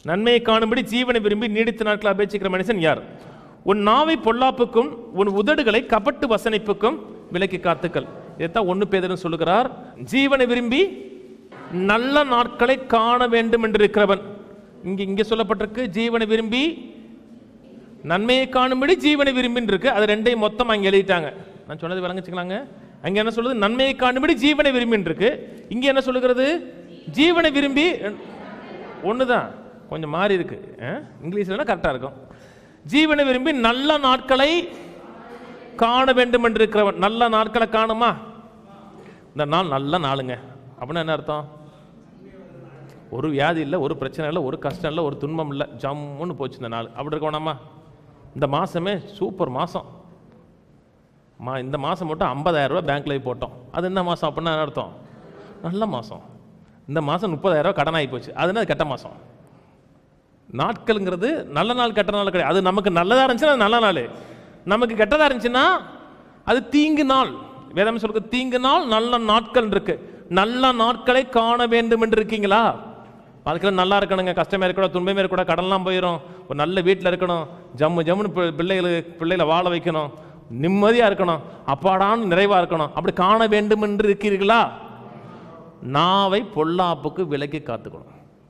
நன்மையை காணும்படி ஜீவனை விரும்பி நீடித்த நாட்கள் அபேட்சிக்கிற மனுஷன் யார் உன் நாவை பொல்லாப்புக்கும் உன் உதடுகளை கபட்டு வசனிப்புக்கும் விலக்கி காத்துக்கள் இதைத்தான் ஒன்று பேதர்னு சொல்லுகிறார் ஜீவனை விரும்பி நல்ல நாட்களை காண வேண்டும் என்று இருக்கிறவன் இங்க இங்க சொல்லப்பட்டிருக்கு ஜீவனை விரும்பி நன்மையை காணும்படி ஜீவனை விரும்பின்னு இருக்கு அது ரெண்டையும் மொத்தம் அங்க எழுதிட்டாங்க நான் சொன்னது விளங்குச்சுக்கலாங்க அங்க என்ன சொல்லுது நன்மையை காணும்படி ஜீவனை விரும்பின்னு இருக்கு இங்க என்ன சொல்லுகிறது ஜீவனை விரும்பி ஒண்ணுதான் கொஞ்சம் மாறி இருக்கு அஹ்? இங்கிலீஷ்லனா கரெக்டா இருக்கும் ஜீவனை விரும்பி நல்ல நாட்களை காண வேண்டும் என்று இருக்கிறவன் நல்ல நாட்களை காணுமா இந்த நாள் நல்ல நாளுங்க அப்படின்னா என்ன அர்த்தம் ஒரு வியாதி இல்லை ஒரு பிரச்சனை இல்லை ஒரு கஷ்டம் இல்லை ஒரு துன்பம் இல்லை ஜம்முன்னு போச்சு இந்த நாள் அப்படி இருக்கணுமா இந்த மாதமே சூப்பர் மாதம் மா இந்த மாதம் மட்டும் 50000 ரூபாய் பேங்க்ல போட்டோம் அது என்ன மாதம் அப்படின்னா என்ன அர்த்தம் நல்ல மாதம் இந்த மாதம் 30000 ரூபாய் கடன் ஆகி போச்சு அதுனா அது கெட்ட மாதம் நாட்கள்ங்கிறது நல்ல நாள் கெட்ட நாள் கிடையாது அது நமக்கு நல்லதாக இருந்துச்சுன்னா அது நல்ல நாள் நமக்கு கெட்டதாக இருந்துச்சுன்னா அது தீங்கு நாள் வேதம் சொல்லுங்க தீங்கு நாள் நல்ல நாட்கள் இருக்கு நல்ல நாட்களை காண வேண்டும் என்று இருக்கீங்களா வாழ்க்கையில் நல்லா இருக்கணுங்க கஷ்டமே இருக்கக்கூடாது துன்பமே இருக்கக்கூடாது கடன்லாம் போயிடும் ஒரு நல்ல வீட்டில் இருக்கணும் ஜம்மு ஜம்முன்னு பி- பிள்ளைகளுக்கு பிள்ளைகளை வாழ வைக்கணும் நிம்மதியாக இருக்கணும் அப்பாடான்னு நிறைவாக இருக்கணும் அப்படி காண வேண்டும் என்று இருக்கிறீர்களா நாவை பொல்லாப்புக்கு விலக்கி காத்துக்கணும்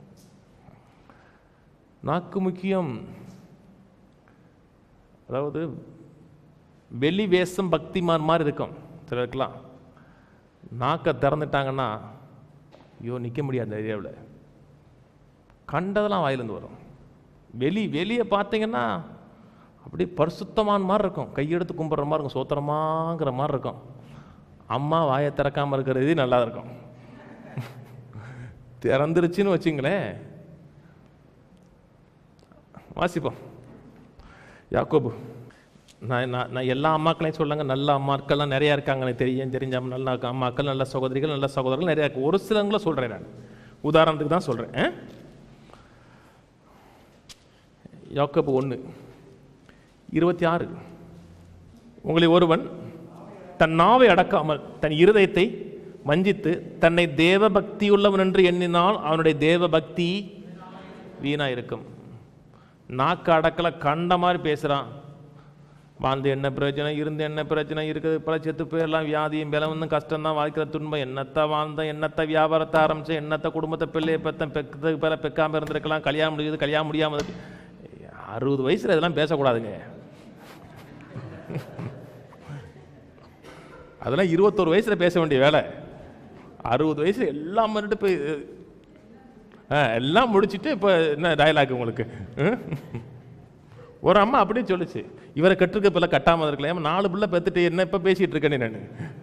நாக்கு முக்கியம் அதாவது வெளி வேஷம் பக்திமான் மாதிரி இருக்கும் சிலருக்குலாம் நாக்கை திறந்துட்டாங்கன்னா ஐயோ நிற்க முடியாது அந்த ஏரியாவில் கண்டதெல்லாம் வாயிலிருந்து வரும் வெளி வெளியே பார்த்தீங்கன்னா அப்படியே பரிசுத்தமான மாதிரி இருக்கும் கையெடுத்து கும்பிட்ற மாதிரி இருக்கும் சோத்திரமாங்கிற மாதிரி இருக்கும் அம்மா வாயை திறக்காமல் இருக்கிறது நல்லா இருக்கும் திறந்துருச்சுன்னு வச்சுங்களேன் வாசிப்போம் யாக்கோபு நான் நான் நான் எல்லா அம்மாக்களையும் சொல்லுங்க நல்ல அம்மாக்கள்லாம் நிறையா இருக்காங்க எனக்கு தெரியும் தெரிஞ்ச அம்மா- நல்ல அம்மாக்கள் நல்ல சகோதரிகள் நல்ல சகோதரர்கள் நிறையா இருக்கு ஒரு சிலவங்கள சொல்கிறேன் நான் உதாரணத்துக்கு தான் சொல்கிறேன் யாக்கோபு ஒன்று இருபத்தி ஆறு உங்களை ஒருவன் தன் நாவை அடக்காமல் தன் இருதயத்தை வஞ்சித்து தன்னை தேவ பக்தியுள்ளவன் என்று எண்ணினால் அவனுடைய தேவ பக்தி வீணா இருக்கும் நாக்கு அடக்கல கண்ட மாதிரி பேசுகிறான் வாழ்ந்து என்ன பிரச்சனை இருந்து என்ன பிரச்சனை இருக்குது பல செத்து போயிடலாம் வியாதியும் பலவந்தும் கஷ்டம் தான் வாழ்க்கையில் துன்பம் என்னத்தை வாழ்ந்தேன் என்னத்தை வியாபாரத்தை ஆரம்பிச்சேன் என்னத்தை குடும்பத்தை பிள்ளையை பெற்றேன் பெற்றதுக்கு பேர பெக்காமல் இருந்திருக்கலாம் கல்யாணம் முடியுது கல்யாணம் முடியாமல் இருக்கு அறுபது வயசில் இதெல்லாம் பேசக்கூடாதுங்க அதெல்லாம் இருபத்தோரு வயசில் பேச வேண்டிய வேலை அறுபது வயசு எல்லாம் பண்ணிட்டு போய் ஆ, எல்லாம் முடிச்சிட்டு இப்போ என்ன டயலாக் உங்களுக்கு ம்? ஒரு அம்மா அப்படியே சொல்லுச்சு இவரை கட்டுருக்க பிள்ளை கட்டாமல் இருக்கலாம் ஏம்மா நாலு பிள்ளை பெத்துட்டு என்ன இப்போ பேசிட்டு இருக்கேன்னு நான்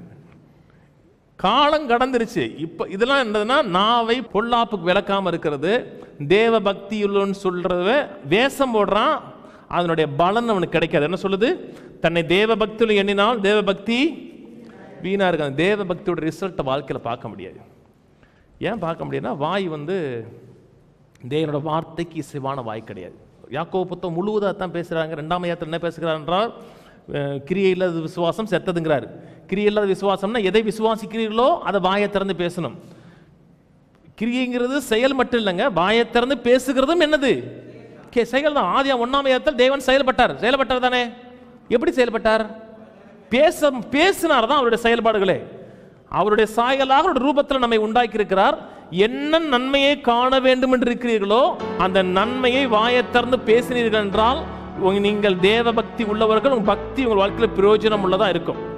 காலம் கடந்துருச்சு இப்போ இதெல்லாம் என்னதுன்னா நாவை பொல்லாப்புக்கு விளக்காம இருக்கிறது தேவ பக்தியுள்ளன்னு சொல்றத வேஷம் போடுறான் அதனுடைய பலன் அவனுக்கு கிடைக்காது என்ன சொல்லுது தன்னை தேவ பக்தியுள்ள எண்ணினால் தேவ பக்தி வீணா இருக்கு அந்த தேவ பக்தியோட ரிசல்ட்டை வாழ்க்கையில் பார்க்க முடியாது ஏன் பார்க்க முடியும்னா வாய் வந்து தேவனோட வார்த்தைக்கு இசைவான வாய் கிடையாது யாக்கோபு புத்தகம் முழுவதாக தான் பேசுகிறாங்க ரெண்டாம் ஐயத்தில் என்ன பேசுகிறார் என்றால் அஹ், கிரியை இல்லாத விசுவாசம் செத்ததுங்கிறார் கிரியை இல்லாத விசுவாசம்னா எதை விசுவாசிக்கிறீர்களோ அதை வாயை திறந்து பேசணும் கிரியைங்கிறது செயல் மட்டும் இல்லைங்க வாயை திறந்து பேசுகிறதும் என்னது கே செயல் தான் ஆதியா ஒன்றாம் ஐயத்தில் தேவன் செயல்பட்டார் செயல்பட்டார் தானே எப்படி செயல்பட்டார் பேச பேசினார் தான் அவருடைய செயல்பாடுகளே அவருடைய சாயலாக அவருடைய ரூபத்தில் நம்மை உண்டாக்கி இருக்கிறார் என்ன நன்மையை காண வேண்டும் என்று இருக்கிறீர்களோ அந்த நன்மையை வாயை திறந்து பேசினீர்கள் என்றால் உங்க- நீங்கள் தேவ பக்தி உள்ளவர்கள் உங்க பக்தி உங்கள் வாழ்க்கையில் பிரயோஜனம் உள்ளதா இருக்கும்